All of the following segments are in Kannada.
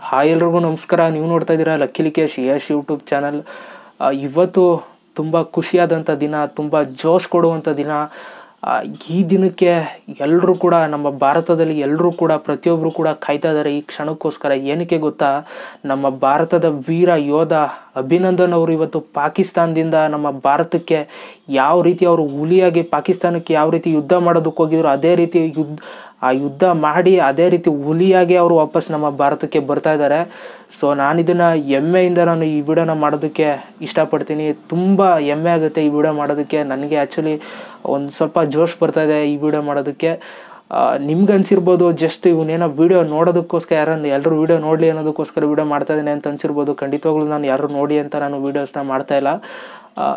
ಹಾಯ್ ಎಲ್ರಿಗೂ ನಮಸ್ಕಾರ ನೀವು ನೋಡ್ತಾ ಇದ್ದೀರಾ Lucky Likesh Yash YouTube channel ಇವತ್ತು ತುಂಬ ಖುಷಿಯಾದಂಥ ದಿನ ತುಂಬ ಜೋಶ್ ಕೊಡುವಂಥ ದಿನ ಆ, ಈ ದಿನಕ್ಕೆ ಎಲ್ಲರೂ ಕೂಡ ನಮ್ಮ ಭಾರತದಲ್ಲಿ ಎಲ್ಲರೂ ಕೂಡ ಪ್ರತಿಯೊಬ್ಬರು ಕೂಡ ಕಾಯ್ತಾ ಇದ್ದಾರೆ ಈ ಕ್ಷಣಕ್ಕೋಸ್ಕರ ಏನಕ್ಕೆ ಗೊತ್ತಾ ನಮ್ಮ ಭಾರತದ ವೀರ ಯೋಧ ಅಭಿನಂದನ್ ಅವರು ಇವತ್ತು ಪಾಕಿಸ್ತಾನದಿಂದ ನಮ್ಮ ಭಾರತಕ್ಕೆ ಯಾವ ರೀತಿ ಅವರು ಹುಲಿಯಾಗಿ ಪಾಕಿಸ್ತಾನಕ್ಕೆ ಯಾವ ರೀತಿ ಯುದ್ಧ ಮಾಡೋದಕ್ಕೆ ಹೋಗಿದ್ರು ಅದೇ ರೀತಿ ಯುದ್ಧ ಆ ಯುದ್ಧ ಮಾಡಿ ಅದೇ ರೀತಿ ಹುಲಿಯಾಗಿ ಅವರು ವಾಪಸ್ ನಮ್ಮ ಭಾರತಕ್ಕೆ ಬರ್ತಾ ಇದ್ದಾರೆ ಸೊ ನಾನು ಇದನ್ನು ಹೆಮ್ಮೆಯಿಂದ ನಾನು ಈ ವಿಡಿಯೋನ ಮಾಡೋದಕ್ಕೆ ಇಷ್ಟಪಡ್ತೀನಿ ತುಂಬ ಹೆಮ್ಮೆ ಆಗುತ್ತೆ ಈ ವಿಡಿಯೋ ಮಾಡೋದಕ್ಕೆ ನನಗೆ ಆ್ಯಕ್ಚುಲಿ ಒಂದು ಸ್ವಲ್ಪ ಜೋಶ್ ಬರ್ತಾ ಇದೆ ಈ ವಿಡಿಯೋ ಮಾಡೋದಕ್ಕೆ ನಿಮ್ಗೆ ಅನ್ಸಿರ್ಬೋದು ಜಸ್ಟ್ ಇವನೇನೋ ವಿಡಿಯೋ ನೋಡೋದಕ್ಕೋಸ್ಕರ ಯಾರನ್ನು ಎಲ್ಲರೂ ವಿಡಿಯೋ ನೋಡಲಿ ಅನ್ನೋದಕ್ಕೋಸ್ಕರ ವಿಡಿಯೋ ಮಾಡ್ತಾ ಇದ್ದೇನೆ ಅಂತ ಅನ್ಸಿರ್ಬೋದು ಖಂಡಿತವಾಗ್ಲೂ ನಾನು ಯಾರು ನೋಡಿ ಅಂತ ನಾನು ವೀಡಿಯೋಸ್ನ ಮಾಡ್ತಾ ಇಲ್ಲ ಆ,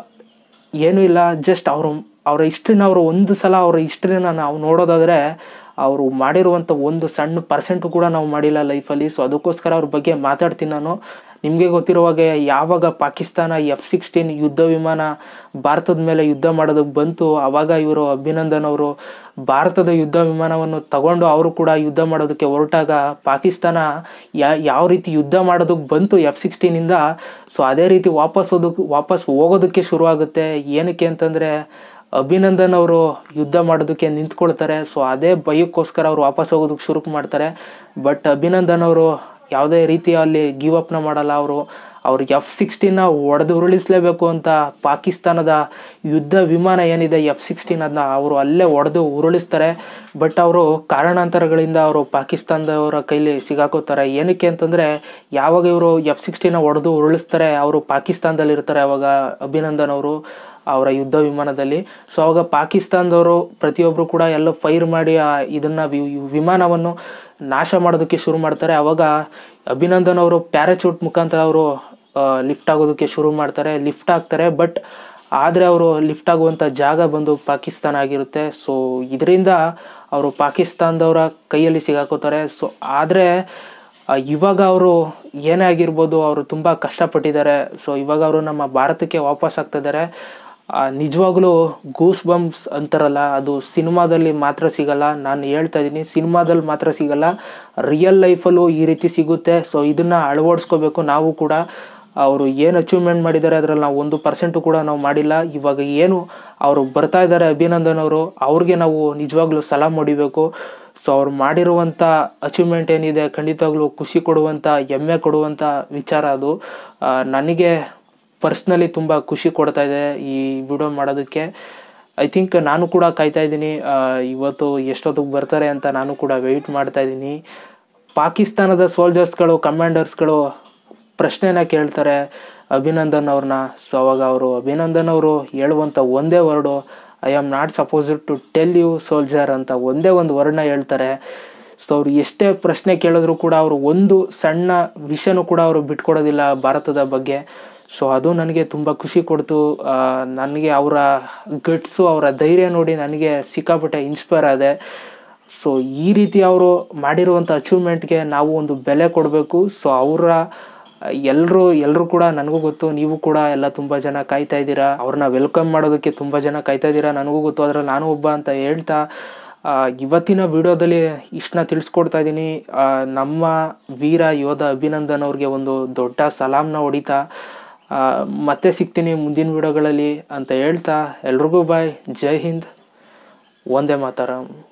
ಏನೂ ಇಲ್ಲ ಜಸ್ಟ್ ಅವರು ಅವರ ಹಿಸ್ಟ್ರಿನ ಅವರು ಒಂದು ಸಲ ಅವರ ಹಿಸ್ಟ್ರಿನ ನಾವು ನೋಡೋದಾದರೆ ಅವರು ಮಾಡಿರುವಂಥ ಒಂದು ಸಣ್ಣ ಪರ್ಸೆಂಟು ಕೂಡ ನಾವು ಮಾಡಿಲ್ಲ ಲೈಫಲ್ಲಿ ಸೊ ಅದಕ್ಕೋಸ್ಕರ ಅವ್ರ ಬಗ್ಗೆ ಮಾತಾಡ್ತೀನಿ ನಾನು ನಿಮಗೆ ಗೊತ್ತಿರುವಾಗೆ ಯಾವಾಗ ಪಾಕಿಸ್ತಾನ ಎಫ್ ಸಿಕ್ಸ್ಟೀನ್ ಯುದ್ಧ ವಿಮಾನ ಭಾರತದ ಮೇಲೆ ಯುದ್ಧ ಮಾಡೋದಕ್ಕೆ ಬಂತು ಆವಾಗ ಇವರು ಅಭಿನಂದನ್ ಅವರು ಭಾರತದ ಯುದ್ಧ ವಿಮಾನವನ್ನು ತಗೊಂಡು ಅವರು ಕೂಡ ಯುದ್ಧ ಮಾಡೋದಕ್ಕೆ ಹೊರಟಾಗ ಪಾಕಿಸ್ತಾನ ಯಾ ಯಾವ ರೀತಿ ಯುದ್ಧ ಮಾಡೋದಕ್ಕೆ ಬಂತು ಎಫ್ ಸಿಕ್ಸ್ಟೀನಿಂದ ಸೊ ಅದೇ ರೀತಿ ವಾಪಸ್ ಹೋದಕ್ಕೆ ವಾಪಸ್ ಹೋಗೋದಕ್ಕೆ ಶುರುವಾಗುತ್ತೆ ಏನಕ್ಕೆ ಅಂತಂದರೆ ಅಭಿನಂದನ್ ಅವರು ಯುದ್ಧ ಮಾಡೋದಕ್ಕೆ ನಿಂತ್ಕೊಳ್ತಾರೆ ಸೊ ಅದೇ ಭಯಕ್ಕೋಸ್ಕರ ಅವ್ರು ವಾಪಸ್ ಹೋಗೋದಕ್ಕೆ ಶುರು ಮಾಡ್ತಾರೆ ಬಟ್ ಅಭಿನಂದನ್ ಅವರು ಯಾವುದೇ ರೀತಿಯಲ್ಲಿ ಗಿವ್ ಅಪ್ನ ಮಾಡಲ್ಲ ಅವರು ಅವ್ರಿಗೆ ಎಫ್ ಸಿಕ್ಸ್ಟೀನ ಒಡೆದು ಉರುಳಿಸ್ಲೇಬೇಕು ಅಂತ ಪಾಕಿಸ್ತಾನದ ಯುದ್ಧ ವಿಮಾನ ಏನಿದೆ ಎಫ್ ಸಿಕ್ಸ್ಟೀನ್ ಅದನ್ನ ಅವರು ಅಲ್ಲೇ ಒಡೆದು ಉರುಳಿಸ್ತಾರೆ ಬಟ್ ಅವರು ಕಾರಣಾಂತರಗಳಿಂದ ಅವರು ಪಾಕಿಸ್ತಾನದವರ ಕೈಲಿ ಸಿಗಾಕೋತಾರೆ ಏನಕ್ಕೆ ಅಂತಂದರೆ ಯಾವಾಗ ಇವರು ಎಫ್ ಸಿಕ್ಸ್ಟೀನ ಒಡೆದು ಉರುಳಿಸ್ತಾರೆ ಅವರು ಪಾಕಿಸ್ತಾನದಲ್ಲಿ ಇರ್ತಾರೆ ಅವಾಗ ಅಭಿನಂದನ್ ಅವರು ಅವರ ಯುದ್ಧ ವಿಮಾನದಲ್ಲಿ ಸೊ ಅವಾಗ ಪಾಕಿಸ್ತಾನದವರು ಪ್ರತಿಯೊಬ್ಬರು ಕೂಡ ಎಲ್ಲ ಫೈರ್ ಮಾಡಿ ಆ ಇದನ್ನ ವಿ- ವಿಮಾನವನ್ನು ನಾಶ ಮಾಡೋದಕ್ಕೆ ಶುರು ಮಾಡ್ತಾರೆ ಅವಾಗ ಅಭಿನಂದನ್ ಅವರು ಪ್ಯಾರಾಚೂಟ್ ಮುಖಾಂತರ ಅವರು ಲಿಫ್ಟ್ ಆಗೋದಕ್ಕೆ ಶುರು ಮಾಡ್ತಾರೆ ಲಿಫ್ಟ್ ಆಗ್ತಾರೆ ಬಟ್ ಆದರೆ ಅವರು ಲಿಫ್ಟ್ ಆಗುವಂಥ ಜಾಗ ಬಂದು ಪಾಕಿಸ್ತಾನ ಆಗಿರುತ್ತೆ ಸೊ ಇದರಿಂದ ಅವರು ಪಾಕಿಸ್ತಾನದವರ ಕೈಯಲ್ಲಿ ಸಿಗಾಕೋತಾರೆ ಸೊ ಆದರೆ ಆ, ಇವಾಗ ಅವರು ಏನೇ ಆಗಿರ್ಬೋದು ಅವರು ತುಂಬ ಕಷ್ಟಪಟ್ಟಿದ್ದಾರೆ ಸೊ ಇವಾಗ ಅವರು ನಮ್ಮ ಭಾರತಕ್ಕೆ ವಾಪಸ್ ಆಗ್ತಾ ಇದ್ದಾರೆ ಆ, ನಿಜವಾಗ್ಲೂ ಗೂಸ್ ಬಂಪ್ಸ್ ಅಂತಾರಲ್ಲ ಅದು ಸಿನಿಮಾದಲ್ಲಿ ಮಾತ್ರ ಸಿಗಲ್ಲ ನಾನು ಹೇಳ್ತಾ ಇದ್ದೀನಿ ಸಿನಿಮಾದಲ್ಲಿ ಮಾತ್ರ ಸಿಗಲ್ಲ ರಿಯಲ್ ಲೈಫಲ್ಲೂ ಈ ರೀತಿ ಸಿಗುತ್ತೆ ಸೊ ಇದನ್ನು ಅಳವಡಿಸ್ಕೋಬೇಕು ನಾವು ಕೂಡ ಅವರು ಏನು ಅಚೀವ್ಮೆಂಟ್ ಮಾಡಿದ್ದಾರೆ ಅದರಲ್ಲಿ ನಾವು ಒಂದು ಪರ್ಸೆಂಟು ಕೂಡ ನಾವು ಮಾಡಿಲ್ಲ ಇವಾಗ ಏನು ಅವರು ಬರ್ತಾ ಇದ್ದಾರೆ ಅಭಿನಂದನ್ ಅವರು ಅವ್ರಿಗೆ ನಾವು ನಿಜವಾಗ್ಲೂ ಸಲಾಮ್ ಹೊಡಿಬೇಕು ಸೊ ಅವ್ರು ಮಾಡಿರುವಂಥ ಅಚೀವ್ಮೆಂಟ್ ಏನಿದೆ ಖಂಡಿತವಾಗ್ಲೂ ಖುಷಿ ಕೊಡುವಂಥ ಹೆಮ್ಮೆ ಕೊಡುವಂಥ ವಿಚಾರ ಅದು ಆ, ನನಗೆ ಪರ್ಸ್ನಲಿ ತುಂಬ ಖುಷಿ ಕೊಡ್ತಾ ಇದೆ ಈ ವಿಡಿಯೋ ಮಾಡೋದಕ್ಕೆ ಐ ಥಿಂಕ್ ನಾನು ಕೂಡ ಕಾಯ್ತಾ ಇದ್ದೀನಿ ಆ, ಇವತ್ತು ಎಷ್ಟೊತ್ತಿಗೆ ಬರ್ತಾರೆ ಅಂತ ನಾನು ಕೂಡ ವೆಯ್ಟ್ ಮಾಡ್ತಾ ಇದ್ದೀನಿ ಪಾಕಿಸ್ತಾನದ ಸೋಲ್ಜರ್ಸ್ಗಳು ಕಮಾಂಡರ್ಸ್ಗಳು ಪ್ರಶ್ನೆನ ಕೇಳ್ತಾರೆ ಅಭಿನಂದನ್ ಅವ್ರನ್ನ ಸೊ ಅವಾಗ ಅವರು ಅಭಿನಂದನ್ ಅವರು ಹೇಳುವಂಥ ಒಂದೇ word I am not suppose to tell you soldier ಅಂತ ಒಂದೇ ಒಂದು ವರ್ಡ್ನ ಹೇಳ್ತಾರೆ ಸೊ ಅವ್ರು ಎಷ್ಟೇ ಪ್ರಶ್ನೆ ಕೇಳಿದ್ರು ಕೂಡ ಅವರು ಒಂದು ಸಣ್ಣ ವಿಷಯನೂ ಕೂಡ ಅವರು ಬಿಟ್ಕೊಡೋದಿಲ್ಲ ಭಾರತದ ಬಗ್ಗೆ ಸೊ ಅದು ನನಗೆ ತುಂಬ ಖುಷಿ ಕೊಡ್ತು ಆ, ನನಗೆ ಅವರ ಗಟ್ಸು ಅವರ ಧೈರ್ಯ ನೋಡಿ ನನಗೆ ಸಿಕ್ಕಾಪಟ್ಟೆ ಇನ್ಸ್ಪೈರ್ ಆದೆ ಸೊ ಈ ರೀತಿ ಅವರು ಮಾಡಿರುವಂಥ ಅಚೀವ್ಮೆಂಟ್ಗೆ ನಾವು ಒಂದು ಬೆಲೆ ಕೊಡಬೇಕು ಸೊ ಅವರ ಎಲ್ಲರೂ ಎಲ್ಲರೂ ಕೂಡ ನನಗೂ ಗೊತ್ತು ನೀವು ಕೂಡ ಎಲ್ಲ ತುಂಬ ಜನ ಕಾಯ್ತಾ ಇದ್ದೀರಾ ಅವ್ರನ್ನ ವೆಲ್ಕಮ್ ಮಾಡೋದಕ್ಕೆ ತುಂಬ ಜನ ಕಾಯ್ತಾ ಇದ್ದೀರಾ ನನಗೂ ಗೊತ್ತು ಅದ್ರಲ್ಲಿ ನಾನು ಒಬ್ಬ ಅಂತ ಹೇಳ್ತಾ ಆ, ಇವತ್ತಿನ ವಿಡಿಯೋದಲ್ಲಿ ಇಷ್ಟನ್ನ ತಿಳಿಸ್ಕೊಡ್ತಾ ಇದ್ದೀನಿ ಆ, ನಮ್ಮ ವೀರ ಯೋಧ ಅಭಿನಂದನ್ ಅವ್ರಿಗೆ ಒಂದು ದೊಡ್ಡ ಸಲಾಮ್ನ ಹೊಡಿತಾ ಆ, ಮತ್ತೆ ಸಿಗ್ತೀನಿ ಮುಂದಿನ ವಿಡಿಯೋಗಳಲ್ಲಿ ಅಂತ ಹೇಳ್ತಾ ಎಲ್ರಿಗೂ ಬಾಯ್ ಜೈ ಹಿಂದ್ ಒಂದೇ ಮಾತಾರ